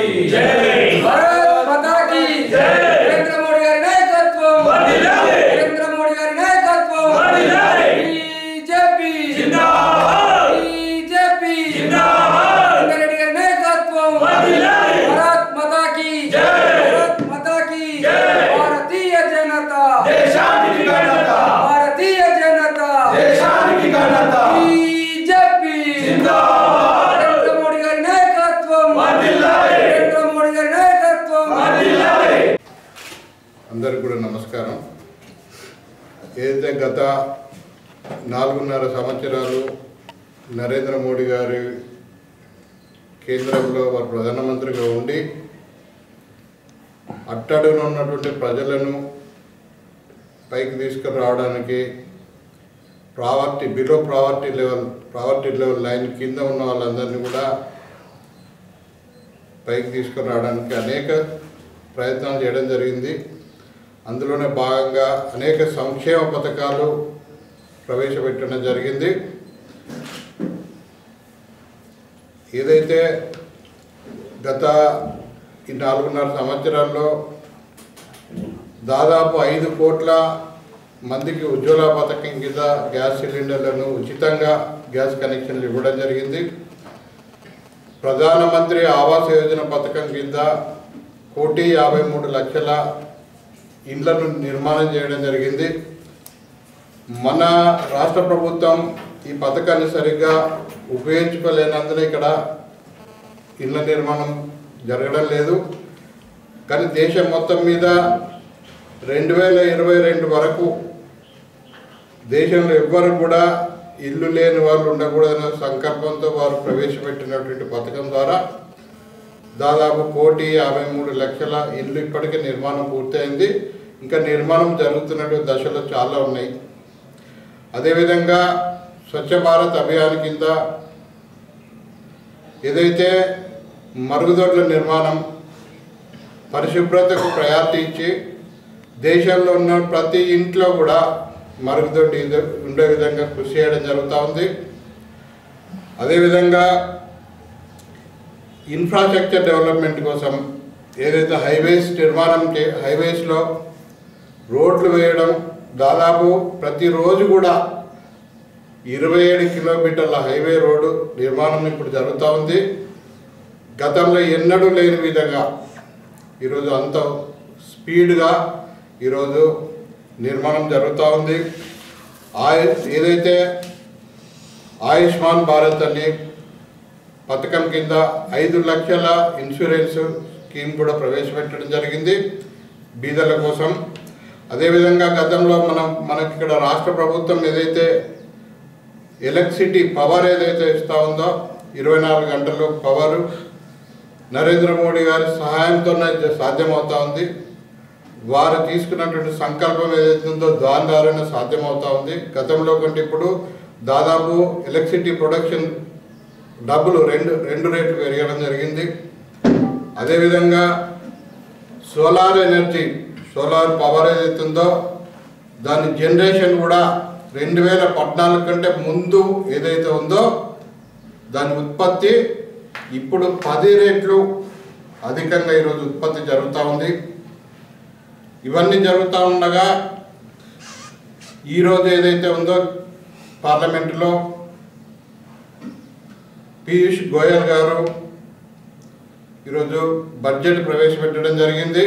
భారత్ మాతా కీ నరేంద్ర మోడీ గారి నాయకత్వం నరేంద్ర మోడీ గారి నాయకత్వం బీజేపీ బీజేపీ రెడ్డి గారి నాయకత్వం భారత్ మాతా కీ భారత్ మాతా కీ భారతీయ జనతా భారతీయ జనతా బీజేపీ నరేంద్ర మోడీ గారి నాయకత్వం నరేంద్ర మోడీ గారి నాయకత్వం అందరికి కూడా నమస్కారం ఏదైతే గత నాలుగున్నర సంవత్సరాలు నరేంద్ర మోడీ గారి కేంద్రంలో వారు ప్రధానమంత్రిగా ఉండి అట్టడున ఉన్నటువంటి ప్రజలను పైకి తీసుకురావడానికి poverty below poverty level poverty level line కింద ఉన్న వాళ్ళందరినీ కూడా పైకి తీసుకురావడానికి అనేక ప్రయత్నాలు చేయడం జరిగింది అందులోనే భాగంగా అనేక సంక్షేమ పథకాలు ప్రవేశపెట్టడం జరిగింది ఏదైతే గత ఈ నాలుగున్నర సంవత్సరాల్లో దాదాపు ఐదు కోట్ల మందికి ఉజ్వల పథకం కింద గ్యాస్ సిలిండర్లను ఉచితంగా గ్యాస్ కనెక్షన్లు ఇవ్వడం జరిగింది ప్రధానమంత్రి ఆవాస్ యోజన పథకం కింద కోటి యాభై మూడు లక్షల ఇండ్లను నిర్మాణం చేయడం జరిగింది మన రాష్ట్ర ప్రభుత్వం ఈ పథకాన్ని సరిగ్గా ఉపయోగించుకోలేనందున ఇక్కడ ఇళ్ల నిర్మాణం జరగడం లేదు కానీ దేశం మొత్తం మీద రెండు వేల ఇరవై రెండు వరకు దేశంలో ఎవ్వరు కూడా ఇల్లు లేని వాళ్ళు ఉండకూడదన్న సంకల్పంతో వారు ప్రవేశపెట్టినటువంటి పథకం ద్వారా దాదాపు కోటి యాభై మూడు లక్షల ఇల్లు ఇప్పటికే నిర్మాణం పూర్తయింది ఇంకా నిర్మాణం జరుగుతున్నటువంటి దశలు చాలా ఉన్నాయి అదేవిధంగా స్వచ్ఛ భారత్ అభియాన్ కింద ఏదైతే మరుగుదొడ్ల నిర్మాణం పరిశుభ్రతకు ప్రయారిటీ ఇచ్చి దేశంలో ఉన్న ప్రతి ఇంట్లో కూడా మరుగుదొడ్డి ఇది- ఉండే విధంగా కృషి చేయడం జరుగుతూ ఉంది అదేవిధంగా ఇన్ఫ్రాస్ట్రక్చర్ డెవలప్మెంట్ కోసం ఏదైతే హైవేస్ నిర్మాణం చే హైవేస్లో రోడ్లు వేయడం దాదాపు ప్రతిరోజు కూడా ఇరవై ఏడు కిలోమీటర్ల హైవే రోడ్డు నిర్మాణం ఇప్పుడు జరుగుతూ ఉంది గతంలో ఎన్నడూ లేని విధంగా ఈరోజు అంత స్పీడ్గా ఈరోజు నిర్మాణం జరుగుతూ ఉంది ఆయు ఏదైతే ఆయుష్మాన్ భారత్ అని పథకం కింద ఐదు లక్షల ఇన్సూరెన్స్ స్కీమ్ కూడా ప్రవేశపెట్టడం జరిగింది బీదల కోసం అదేవిధంగా గతంలో మనం మనకి ఇక్కడ రాష్ట్ర ప్రభుత్వం ఏదైతే ఎలక్ట్రిసిటీ పవర్ ఏదైతే ఇస్తూ ఉందో ఇరవై నాలుగు గంటలు పవర్ నరేంద్ర మోడీ గారి సహాయంతోనే ఇది సాధ్యమవుతా ఉంది వారు తీసుకున్నటువంటి సంకల్పం ఏదైతే ఉందో దాని ద్వారానే సాధ్యమవుతా ఉంది గతంలో కంటే ఇప్పుడు దాదాపు ఎలక్ట్రిసిటీ ప్రొడక్షన్ డబ్బులు రెండు రెండు రేట్లు పెరగడం జరిగింది అదేవిధంగా సోలార్ ఎనర్జీ సోలార్ పవర్ ఏదైతే ఉందో దాని జనరేషన్ కూడా రెండు వేల పద్నాలుగు కంటే ముందు ఏదైతే ఉందో దాని ఉత్పత్తి ఇప్పుడు పది రెట్లు అధికంగా ఈరోజు ఉత్పత్తి జరుగుతూ ఉంది ఇవన్నీ జరుగుతూ ఉండగా ఈరోజు ఏదైతే ఉందో పార్లమెంటులో పీయూష్ గోయల్ గారు ఈరోజు బడ్జెట్ ప్రవేశపెట్టడం జరిగింది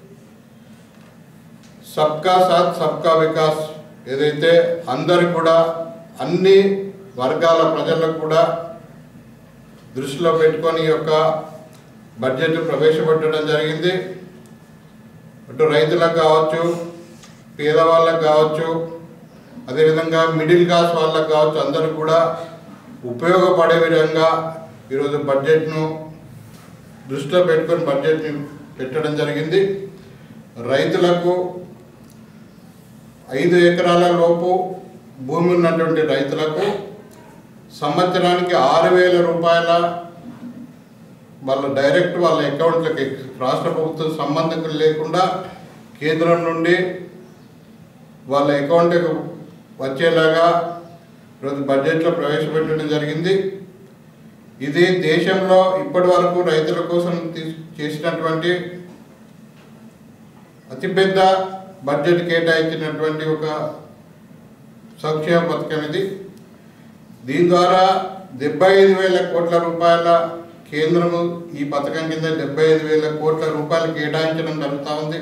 సబ్కా సాత్ సబ్కా వికాస్ ఏదైతే అందరికి కూడా అన్ని వర్గాల ప్రజలకు కూడా దృష్టిలో పెట్టుకొని ఈ యొక్క బడ్జెట్ ప్రవేశపెట్టడం జరిగింది అటు రైతులకు కావచ్చు పేదవాళ్ళకు కావచ్చు అదేవిధంగా మిడిల్ క్లాస్ వాళ్ళకు కావచ్చు అందరూ కూడా ఉపయోగపడే విధంగా ఈరోజు బడ్జెట్ను దృష్టిలో పెట్టుకొని బడ్జెట్ని పెట్టడం జరిగింది రైతులకు ఐదు ఎకరాల లోపు భూమి ఉన్నటువంటి రైతులకు సంవత్సరానికి ఆరు వేల రూపాయల వాళ్ళ డైరెక్ట్ వాళ్ళ అకౌంట్లకి రాష్ట్ర ప్రభుత్వం సంబంధికులు లేకుండా కేంద్రం నుండి వాళ్ళ అకౌంట్కి వచ్చేలాగా ఈరోజు బడ్జెట్లో ప్రవేశపెట్టడం జరిగింది ఇది దేశంలో ఇప్పటి వరకు రైతుల కోసం తీస్- చేసినటువంటి అతిపెద్ద బడ్జెట్ కేటాయించినటువంటి ఒక సంక్షేమ పథకం ఇది దీని ద్వారా డెబ్బై ఐదు వేల కోట్ల రూపాయల కేంద్రము ఈ పథకం కింద డెబ్బై ఐదు వేల కోట్ల రూపాయలు కేటాయించడం జరుగుతూ ఉంది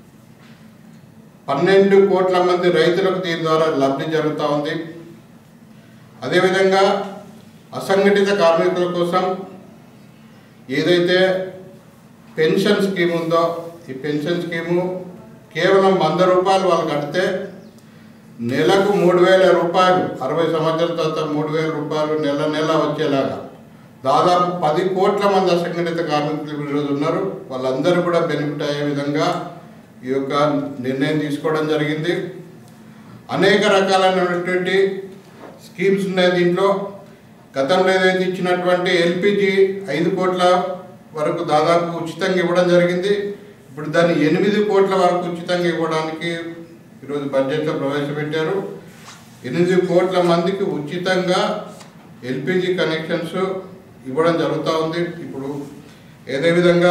పన్నెండు కోట్ల మంది రైతులకు దీని ద్వారా లబ్ధి జరుగుతూ ఉంది అదేవిధంగా అసంఘటిత కార్మికుల కోసం ఏదైతే పెన్షన్ స్కీమ్ ఉందో ఈ పెన్షన్ స్కీము కేవలం వంద రూపాయలు వాళ్ళు కడితే నెలకు మూడు వేల రూపాయలు అరవై సంవత్సరాల తర్వాత మూడు వేల రూపాయలు నెల నెల వచ్చేలాగా దాదాపు పది కోట్ల మంది అసంఘటిత కార్మికులు ఈరోజు ఉన్నారు వాళ్ళందరూ కూడా బెనిఫిట్ అయ్యే విధంగా ఈ యొక్క నిర్ణయం తీసుకోవడం జరిగింది అనేక రకాలైనటువంటి స్కీమ్స్ ఉన్నాయి దీంట్లో గతంలో ఏదైతే ఇచ్చినటువంటి ఎల్పిజి ఐదు కోట్ల వరకు దాదాపు ఉచితంగా ఇవ్వడం జరిగింది ఇప్పుడు దాన్ని ఎనిమిది కోట్ల వరకు ఉచితంగా ఇవ్వడానికి ఈరోజు బడ్జెట్లో ప్రవేశపెట్టారు ఎనిమిది కోట్ల మందికి ఉచితంగా ఎల్పిజి కనెక్షన్స్ ఇవ్వడం జరుగుతూ ఉంది ఇప్పుడు ఏదే విధంగా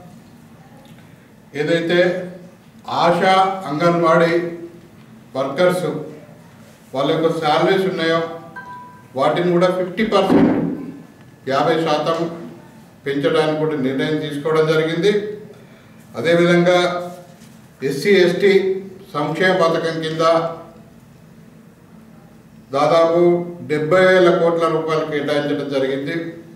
ఏదైతే ఆశా అంగన్వాడీ వర్కర్స్ వాళ్ళ యొక్క శాలరీస్ ఉన్నాయో వాటిని కూడా ఫిఫ్టీ పర్సెంట్ యాభై శాతం పెంచడానికి కూడా నిర్ణయం తీసుకోవడం జరిగింది అదేవిధంగా ఎస్సీ ఎస్టీ సంక్షేమ పథకం కింద దాదాపు డెబ్బై వేల కోట్ల రూపాయలు కేటాయించడం జరిగింది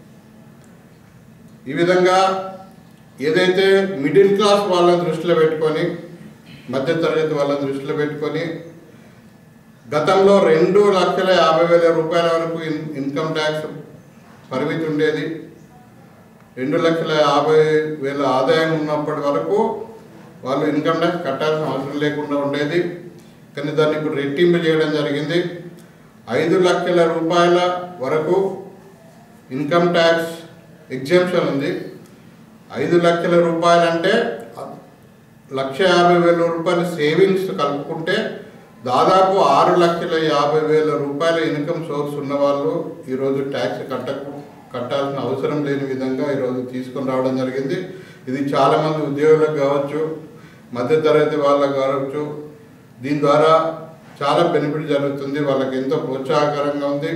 ఈ విధంగా ఏదైతే మిడిల్ క్లాస్ వాళ్ళని దృష్టిలో పెట్టుకొని మధ్యతరగతి వాళ్ళని దృష్టిలో పెట్టుకొని గతంలో రెండు లక్షల యాభై వేల రూపాయల వరకు ఇన్ ఇన్కమ్ ట్యాక్స్ పరిమితి ఉండేది రెండు లక్షల యాభై వేల ఆదాయం ఉన్నప్పటి వరకు వాళ్ళు ఇన్కమ్ ట్యాక్స్ కట్టాల్సిన అవసరం లేకుండా ఉండేది కానీ దాన్ని ఇప్పుడు రెట్టింపు చేయడం జరిగింది ఐదు లక్షల రూపాయల వరకు ఇన్కమ్ ట్యాక్స్ ఎగ్జామ్షన్ ఉంది ఐదు లక్షల రూపాయలు అంటే లక్ష యాభై వేల రూపాయల సేవింగ్స్ కలుపుకుంటే దాదాపు ఆరు లక్షల యాభై వేల రూపాయల ఇన్కమ్ సోర్స్ ఉన్న వాళ్ళు ఈరోజు ట్యాక్స్ కట్టకు కట్టాల్సిన అవసరం లేని విధంగా ఈరోజు తీసుకొని రావడం జరిగింది ఇది చాలామంది ఉద్యోగులకు కావచ్చు మధ్యతరగతి వాళ్ళకు కావచ్చు దీని ద్వారా చాలా బెనిఫిట్ జరుగుతుంది వాళ్ళకి ఎంతో ప్రోత్సాహకరంగా ఉంది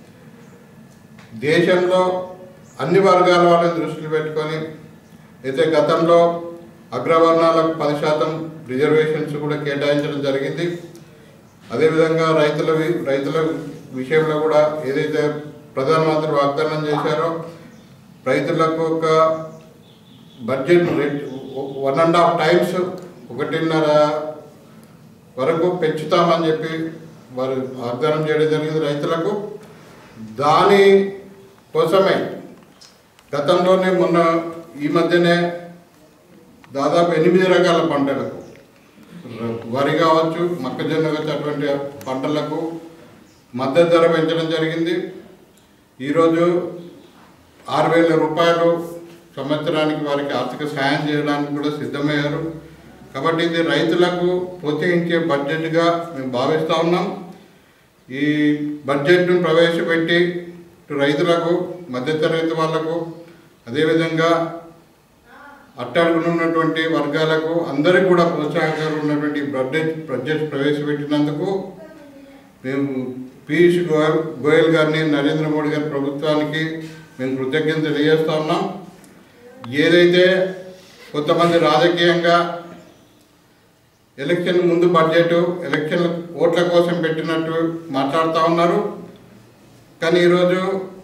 దేశంలో అన్ని వర్గాల వాళ్ళని దృష్టిలో పెట్టుకొని అయితే గతంలో అగ్రవర్ణాలకు పది శాతం రిజర్వేషన్స్ కూడా కేటాయించడం జరిగింది అదేవిధంగా రైతుల వి- రైతుల విషయంలో కూడా ఏదైతే ప్రధానమంత్రి వాగ్దానం చేశారో రైతులకు ఒక budget rate one and half times ఒకటిన్నర వరకు పెంచుతామని చెప్పి వారు వాగ్దానం చేయడం జరిగింది రైతులకు దాని కోసమే గతంలోనే మొన్న ఈ మధ్యనే దాదాపు ఎనిమిది రకాల పంటలకు ర- వరి కావచ్చు మొక్కజొన్న కావచ్చు అటువంటి పంటలకు మద్దతు ధర పెంచడం జరిగింది ఈరోజు ఆరు వేల రూపాయలు సంవత్సరానికి వారికి ఆర్థిక సాయం చేయడానికి కూడా సిద్ధమయ్యారు కాబట్టి ఇది రైతులకు ప్రోత్సహించే బడ్జెట్గా మేము భావిస్తూ ఉన్నాం ఈ బడ్జెట్ను ప్రవేశపెట్టి ఇటు రైతులకు మధ్యతరగతి వాళ్లకు అదేవిధంగా అట్టడుగునున్నటువంటి వర్గాలకు అందరికీ కూడా ప్రోత్సాహకాలు ఉన్నటువంటి బడ్జెట్ బడ్జెట్ ప్రవేశపెట్టినందుకు మేము పీయూష్ గోయల్ గోయల్ గారిని నరేంద్ర మోడీ గారి ప్రభుత్వానికి మేము కృతజ్ఞత తెలియజేస్తా ఉన్నాం ఏదైతే కొంతమంది రాజకీయంగా ఎలక్షన్ ముందు బడ్జెట్ ఎలక్షన్ ఓట్ల కోసం పెట్టినట్టు మాట్లాడుతూ ఉన్నారు కానీ ఈరోజు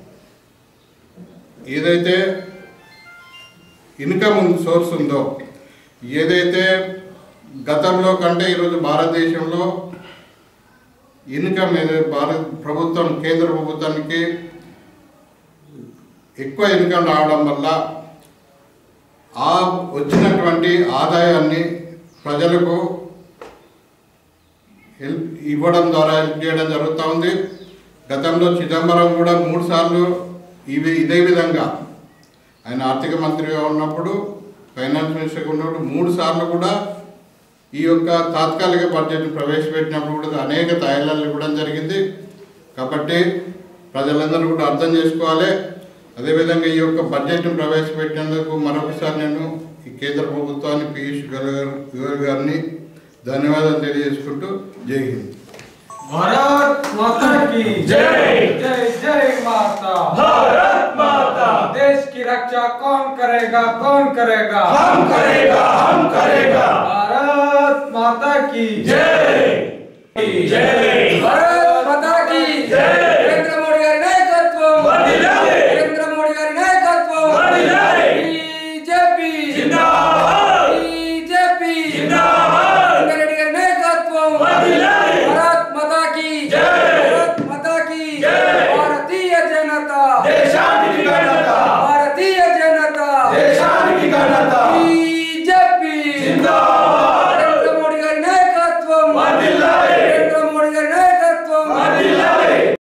ఏదైతే ఇన్కమ్ సోర్స్ ఉందో ఏదైతే గతంలో కంటే ఈరోజు భారతదేశంలో ఇన్కమ్ ఏదైతే భారత ప్రభుత్వం కేంద్ర ప్రభుత్వానికి ఎక్కువ ఇన్కమ్ రావడం వల్ల ఆ వచ్చినటువంటి ఆదాయాన్ని ప్రజలకు హెల్ప్ ఇవ్వడం ద్వారా హెల్ప్ చేయడం జరుగుతూ ఉంది గతంలో చిదంబరం కూడా మూడు సార్లు ఇవి ఇదే విధంగా ఆయన ఆర్థిక మంత్రిగా ఉన్నప్పుడు ఫైనాన్స్ మినిస్టర్గా ఉన్నప్పుడు మూడు సార్లు కూడా ఈ యొక్క తాత్కాలిక బడ్జెట్ ప్రవేశపెట్టినప్పుడు కూడా అనేక తాయిలాలు ఇవ్వడం జరిగింది కాబట్టి ప్రజలందరూ కూడా అర్థం చేసుకోవాలి అదేవిధంగా ఈ యొక్క బడ్జెట్ను ప్రవేశపెట్టినందుకు మరొకసారి నేను ఈ కేంద్ర ప్రభుత్వాన్ని పీయూష్ గోయల్ గారు గోయల్ గారిని ధన్యవాదాలు తెలియజేసుకుంటూ జై హింద్ भारत माता की जय। जय जय माता भारत माता देश की रक्षा कौन करेगा कौन करेगा हम करेगा हम करेगा भारत माता की जय जय